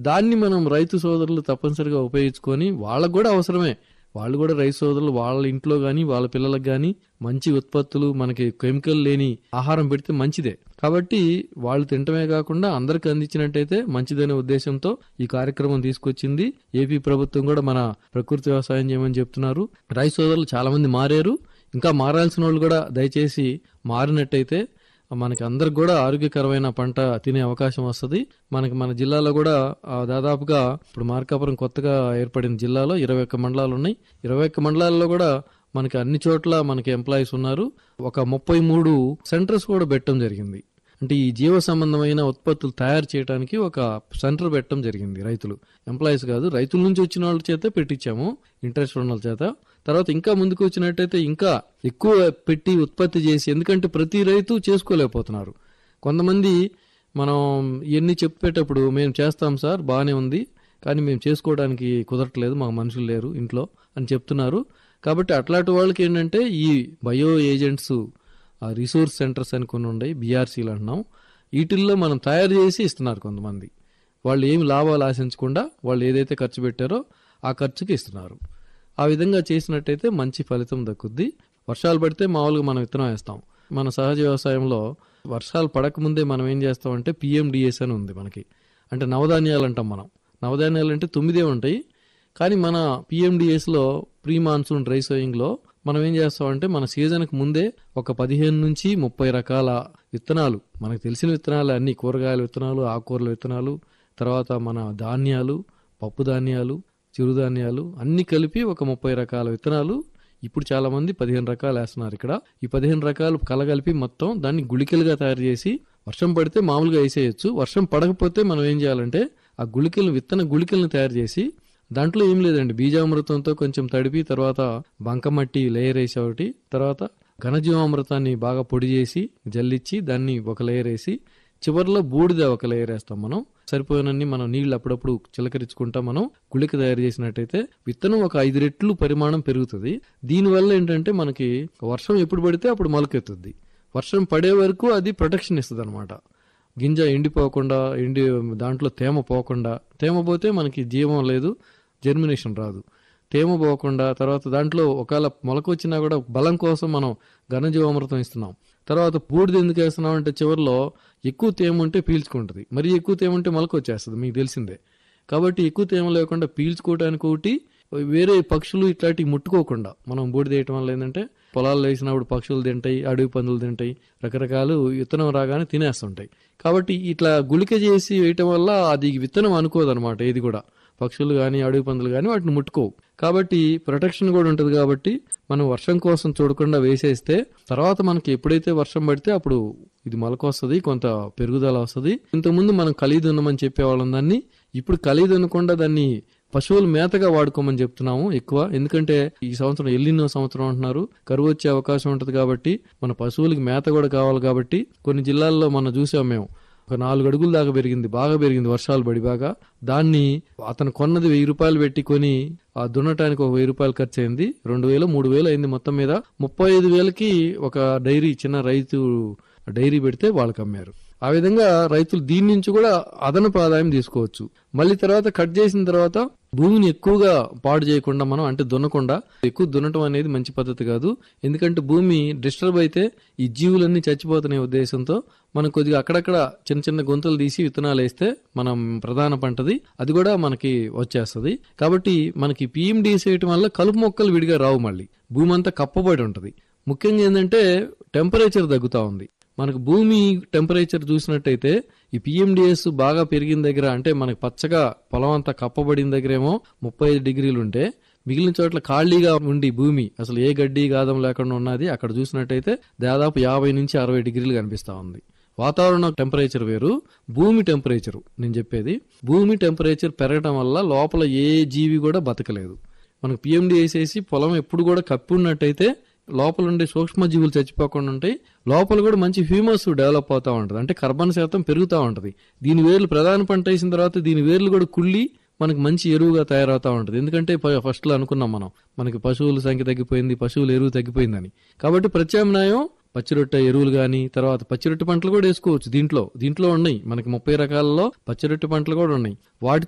దాన్ని మనం రైతు సోదరులు తప్పనిసరిగా ఉపయోగించుకొని వాళ్ళకు కూడా అవసరమే వాళ్ళు కూడా రైతు సోదరులు వాళ్ళ ఇంట్లో గాని వాళ్ళ పిల్లలకు గాని మంచి ఉత్పత్తులు మనకి కెమికల్ లేని ఆహారం పెడితే మంచిదే కాబట్టి వాళ్ళు తినటమే కాకుండా అందరికి అందించినట్టయితే మంచిదనే ఉద్దేశంతో ఈ కార్యక్రమం తీసుకొచ్చింది ఏపీ ప్రభుత్వం కూడా మన ప్రకృతి వ్యవసాయం చేయమని చెప్తున్నారు రైతు సోదరులు చాలా మంది మారారు ఇంకా మారాల్సిన వాళ్ళు కూడా దయచేసి మారినట్టయితే మనకి అందరికి కూడా ఆరోగ్యకరమైన పంట తినే అవకాశం వస్తుంది మనకి మన జిల్లాలో కూడా ఆ, దాదాపుగా ఇప్పుడు మార్కాపురం కొత్తగా ఏర్పడిన జిల్లాలో ఇరవై ఒక్క మండలాలు ఉన్నాయి ఇరవై ఒక్క మండలాల్లో కూడా మనకి అన్ని చోట్ల మనకి ఎంప్లాయీస్ ఉన్నారు ఒక ముప్పై మూడు సెంటర్స్ కూడా పెట్టడం జరిగింది అంటే ఈ జీవ సంబంధమైన ఉత్పత్తులు తయారు చేయడానికి ఒక సెంటర్ పెట్టడం జరిగింది రైతులు ఎంప్లాయీస్ కాదు రైతుల నుంచి వచ్చిన వాళ్ళ చేత పెట్టించాము ఇంట్రెస్ట్ ఉన్న వాళ్ళ చేత తర్వాత ఇంకా ముందుకు వచ్చినట్టయితే ఇంకా ఎక్కువ పెట్టి ఉత్పత్తి చేసి ఎందుకంటే ప్రతి రైతు చేసుకోలేకపోతున్నారు కొంతమంది మనం ఇవన్నీ చెప్పేటప్పుడు మేము చేస్తాం సార్ బాగానే ఉంది కానీ మేము చేసుకోవడానికి కుదరట్లేదు మాకు మనుషులు లేరు ఇంట్లో అని చెప్తున్నారు కాబట్టి అట్లాంటి వాళ్ళకి ఏంటంటే ఈ బయో ఏజెంట్స్ ఆ రిసోర్స్ సెంటర్స్ అని కొన్ని ఉన్నాయి బీఆర్సీలు అంటున్నాం వీటిల్లో మనం తయారు చేసి ఇస్తున్నారు కొంతమంది వాళ్ళు ఏమి లాభాలు ఆశించకుండా వాళ్ళు ఏదైతే ఖర్చు పెట్టారో ఆ ఖర్చుకి ఇస్తున్నారు ఆ విధంగా చేసినట్టయితే మంచి ఫలితం దక్కుద్ది వర్షాలు పడితే మామూలుగా మనం విత్తనం వేస్తాం మన సహజ వ్యవసాయంలో వర్షాలు పడకముందే మనం ఏం చేస్తామంటే పిఎండిఎస్ అని ఉంది మనకి అంటే నవధాన్యాలు అంటాం మనం నవధాన్యాలు అంటే తొమ్మిదే ఉంటాయి కానీ మన PMDS లో ప్రీ మాన్సూన్ డ్రై సోయింగ్ లో మనం ఏం చేస్తామంటే మన సీజన్కి ముందే ఒక పదిహేను నుంచి ముప్పై రకాల విత్తనాలు మనకు తెలిసిన విత్తనాలు అన్ని కూరగాయల విత్తనాలు ఆకుకూరల విత్తనాలు తర్వాత మన ధాన్యాలు పప్పు ధాన్యాలు చిరుధాన్యాలు అన్ని కలిపి ఒక ముప్పై రకాల విత్తనాలు ఇప్పుడు చాలా మంది పదిహేను రకాలు వేస్తున్నారు ఇక్కడ ఈ పదిహేను రకాలు కలగలిపి మొత్తం దాన్ని గుళికలుగా తయారు చేసి వర్షం పడితే మామూలుగా వేసేయచ్చు వర్షం పడకపోతే మనం ఏం చేయాలంటే ఆ గుళికలు విత్తన గుళికలను తయారు చేసి దాంట్లో ఏం లేదండి బీజామృతంతో కొంచెం తడిపి తర్వాత బంకమట్టి లేయర్ వేసి ఒకటి తర్వాత ఘనజీవామృతాన్ని బాగా పొడి చేసి జల్లిచ్చి దాన్ని ఒక లేయర్ వేసి చివరిలో బూడిద ఒక లేయర్ వేస్తాం మనం సరిపోయినన్ని మనం నీళ్లు అప్పుడప్పుడు చిలకరించుకుంటా మనం గుళిక తయారు చేసినట్టయితే విత్తనం ఒక ఐదు రెట్లు పరిమాణం పెరుగుతుంది దీనివల్ల ఏంటంటే మనకి వర్షం ఎప్పుడు పడితే అప్పుడు మొలకెత్తుద్ది వర్షం పడే వరకు అది ప్రొటెక్షన్ ఇస్తుంది అనమాట గింజ ఎండిపోకుండా ఎండి దాంట్లో తేమ పోకుండా తేమ పోతే మనకి జీవం లేదు జర్మినేషన్ రాదు తేమ పోకుండా తర్వాత దాంట్లో ఒకవేళ మొలక వచ్చినా కూడా బలం కోసం మనం ఘనజీవామృతం ఇస్తున్నాం తర్వాత బూడిద ఎందుకు వేస్తున్నాం అంటే చివరిలో ఎక్కువ తేమ ఉంటే పీల్చుకుంటుంది మరి ఎక్కువ తేమ ఉంటే మొలక వచ్చేస్తుంది మీకు తెలిసిందే కాబట్టి ఎక్కువ తేమ లేకుండా పీల్చుకోవడానికి ఒకటి వేరే పక్షులు ఇట్లాంటివి ముట్టుకోకుండా మనం బూడిద వేయటం వల్ల ఏంటంటే పొలాల్లో వేసినప్పుడు పక్షులు తింటాయి అడవి పందులు తింటాయి రకరకాలు విత్తనం రాగానే తినేస్తుంటాయి కాబట్టి ఇట్లా గుళిక చేసి వేయటం వల్ల అది విత్తనం అనుకోదన్నమాట ఏది కూడా పక్షులు కానీ అడవి పందులు కానీ వాటిని ముట్టుకోవు కాబట్టి ప్రొటెక్షన్ కూడా ఉంటుంది కాబట్టి మనం వర్షం కోసం చూడకుండా వేసేస్తే తర్వాత మనకి ఎప్పుడైతే వర్షం పడితే అప్పుడు ఇది మొలక వస్తుంది కొంత పెరుగుదల వస్తుంది ఇంతకుముందు మనం ఖలీదు ఉన్నమని చెప్పేవాళ్ళం దాన్ని ఇప్పుడు ఖలీదు అనకుండా దాన్ని పశువుల మేతగా వాడుకోమని చెప్తున్నాము ఎక్కువ ఎందుకంటే ఈ సంవత్సరం ఎల్లినో సంవత్సరం అంటున్నారు కరువు వచ్చే అవకాశం ఉంటుంది కాబట్టి మన పశువులకి మేత కూడా కావాలి కాబట్టి కొన్ని జిల్లాల్లో మనం చూసాం మేము ఒక నాలుగు అడుగుల దాకా పెరిగింది బాగా పెరిగింది వర్షాలు పడి బాగా దాన్ని అతను కొన్నది వెయ్యి రూపాయలు పెట్టి కొని ఆ దున్నటానికి ఒక వెయ్యి రూపాయలు ఖర్చు అయింది రెండు వేలు మూడు వేలు అయింది మొత్తం మీద ముప్పై ఐదు వేలకి ఒక డైరీ చిన్న రైతు డైరీ పెడితే వాళ్ళకి అమ్మారు ఆ విధంగా రైతులు దీని నుంచి కూడా అదనపు ఆదాయం తీసుకోవచ్చు మళ్ళీ తర్వాత కట్ చేసిన తర్వాత భూమిని ఎక్కువగా పాడు చేయకుండా మనం అంటే దున్నకుండా ఎక్కువ దున్నటం అనేది మంచి పద్ధతి కాదు ఎందుకంటే భూమి డిస్టర్బ్ అయితే ఈ జీవులన్నీ చచ్చిపోతున్న ఉద్దేశంతో మనం కొద్దిగా అక్కడక్కడ చిన్న చిన్న గుంతలు తీసి విత్తనాలు వేస్తే మనం ప్రధాన పంటది అది కూడా మనకి వచ్చేస్తుంది కాబట్టి మనకి పిఎండిఎస్ వేయటం వల్ల కలుపు మొక్కలు విడిగా రావు మళ్ళీ భూమి అంతా కప్పబడి ఉంటది ముఖ్యంగా ఏంటంటే టెంపరేచర్ తగ్గుతా ఉంది మనకు భూమి టెంపరేచర్ చూసినట్టయితే ఈ పిఎండిఎస్ బాగా పెరిగిన దగ్గర అంటే మనకి పచ్చగా పొలం అంతా కప్పబడిన దగ్గరేమో ముప్పై ఐదు డిగ్రీలు ఉంటే మిగిలిన చోట్ల ఖాళీగా ఉండి భూమి అసలు ఏ గడ్డి గాదం లేకుండా ఉన్నది అక్కడ చూసినట్టయితే దాదాపు యాభై నుంచి అరవై డిగ్రీలు కనిపిస్తా ఉంది వాతావరణ టెంపరేచర్ వేరు భూమి టెంపరేచర్ నేను చెప్పేది భూమి టెంపరేచర్ పెరగడం వల్ల లోపల ఏ జీవి కూడా బతకలేదు మనకు పిఎండి వేసేసి పొలం ఎప్పుడు కూడా కప్పి ఉన్నట్టయితే లోపల ఉండే సూక్ష్మజీవులు చచ్చిపోకుండా ఉంటాయి లోపల కూడా మంచి హ్యూమస్ డెవలప్ అవుతా ఉంటది అంటే కర్బన శాతం పెరుగుతూ ఉంటది దీని వేర్లు ప్రధాన పంట వేసిన తర్వాత దీని వేర్లు కూడా కుళ్ళి మనకి మంచి ఎరువుగా తయారవుతా ఉంటుంది ఎందుకంటే ఫస్ట్ లో అనుకున్నాం మనం మనకి పశువుల సంఖ్య తగ్గిపోయింది పశువుల ఎరువు తగ్గిపోయిందని కాబట్టి ప్రత్యామ్నాయం పచ్చిరొట్ట ఎరువులు గాని తర్వాత పచ్చిరొట్ట పంటలు కూడా వేసుకోవచ్చు దీంట్లో దీంట్లో ఉన్నాయి మనకి ముప్పై రకాలలో పచ్చిరొట్ట పంటలు కూడా ఉన్నాయి వాటితో